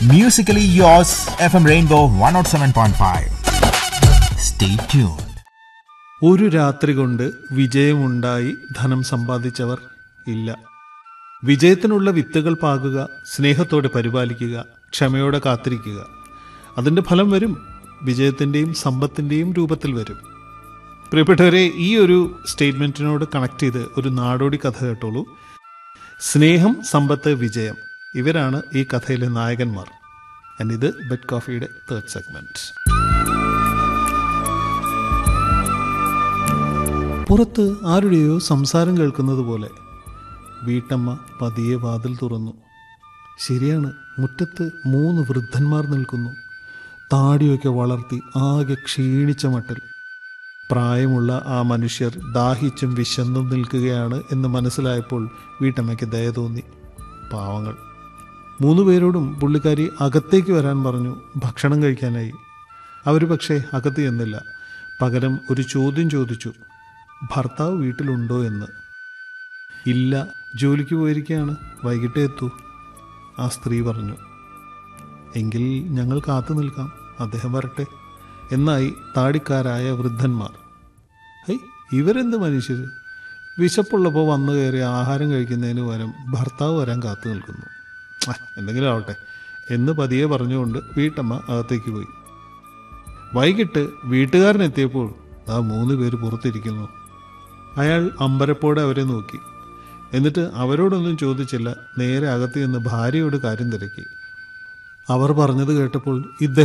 Musically yours, FM Rainbow 107.5. Stay tuned. ഒരു രാത്രി കൊണ്ട് വിജയമുണ്ടായി ധനം സമ്പാദിച്ചവർ ഇല്ല വിജയത്തിനുള്ള വിത്തുകൾ പാകുക സ്നേഹത്തോടെ പരിപാലിക്കുക ക്ഷമയോടെ കാത്തിരിക്കുക അതിൻ്റെ ഫലം വരും വിജയത്തിൻ്റെയും സമ്പത്തിൻ്റെയും രൂപത്തിൽ വരും പ്രിയപ്പെട്ടവരെ ഈ ഒരു സ്റ്റേറ്റ്മെൻറ്റിനോട് കണക്ട് ചെയ്ത് ഒരു നാടോടി കഥ കേട്ടോളൂ സ്നേഹം സമ്പത്ത് വിജയം ഇവരാണ് ഈ കഥയിലെ നായകന്മാർ And ഇത് ബെഡ് കോഫിയുടെ തേർഡ് സെഗ്മെന്റ് പുറത്ത് ആരുടെയോ സംസാരം കേൾക്കുന്നത് പോലെ വീട്ടമ്മ പതിയെ വാതിൽ തുറന്നു ശരിയാണ് മുറ്റത്ത് മൂന്ന് വൃദ്ധന്മാർ നിൽക്കുന്നു താടിയൊക്കെ വളർത്തി ആകെ ക്ഷീണിച്ച മട്ടിൽ പ്രായമുള്ള ആ മനുഷ്യർ ദാഹിച്ചും വിശന്നും നിൽക്കുകയാണ് എന്ന് മനസ്സിലായപ്പോൾ വീട്ടമ്മയ്ക്ക് ദയ തോന്നി പാവങ്ങൾ മൂന്ന് പേരോടും പുള്ളിക്കാരി അകത്തേക്ക് വരാൻ പറഞ്ഞു ഭക്ഷണം കഴിക്കാനായി അവർ പക്ഷേ അകത്ത് ചെന്നില്ല പകരം ഒരു ചോദ്യം ചോദിച്ചു ഭർത്താവ് വീട്ടിലുണ്ടോ എന്ന് ഇല്ല ജോലിക്ക് പോയിരിക്കുകയാണ് വൈകിട്ടേ എത്തൂ ആ സ്ത്രീ പറഞ്ഞു എങ്കിൽ ഞങ്ങൾ കാത്തു നിൽക്കാം അദ്ദേഹം വരട്ടെ എന്നായി താടിക്കാരായ വൃദ്ധന്മാർ ഹൈ ഇവരെന്ത് മനുഷ്യർ വിശപ്പുള്ളപ്പോൾ വന്നു കയറി ആഹാരം കഴിക്കുന്നതിന് പകരം ഭർത്താവ് വരാൻ കാത്തു നിൽക്കുന്നു ആ, എന്തെങ്കിലും ആവട്ടെ എന്ന് പതിയെ പറഞ്ഞുകൊണ്ട് വീട്ടമ്മ അകത്തേക്ക് പോയി വൈകിട്ട് വീട്ടുകാരൻ എത്തിയപ്പോൾ ആ മൂന്ന് പേര് പുറത്തിരിക്കുന്നു അയാൾ അമ്പരപ്പോടെ അവരെ നോക്കി എന്നിട്ട് അവരോടൊന്നും ചോദിച്ചില്ല നേരെ അകത്ത് നിന്ന് ഭാര്യയോട് കാര്യം തിരക്കി അവർ പറഞ്ഞത് കേട്ടപ്പോൾ ഇദ്ദേഹം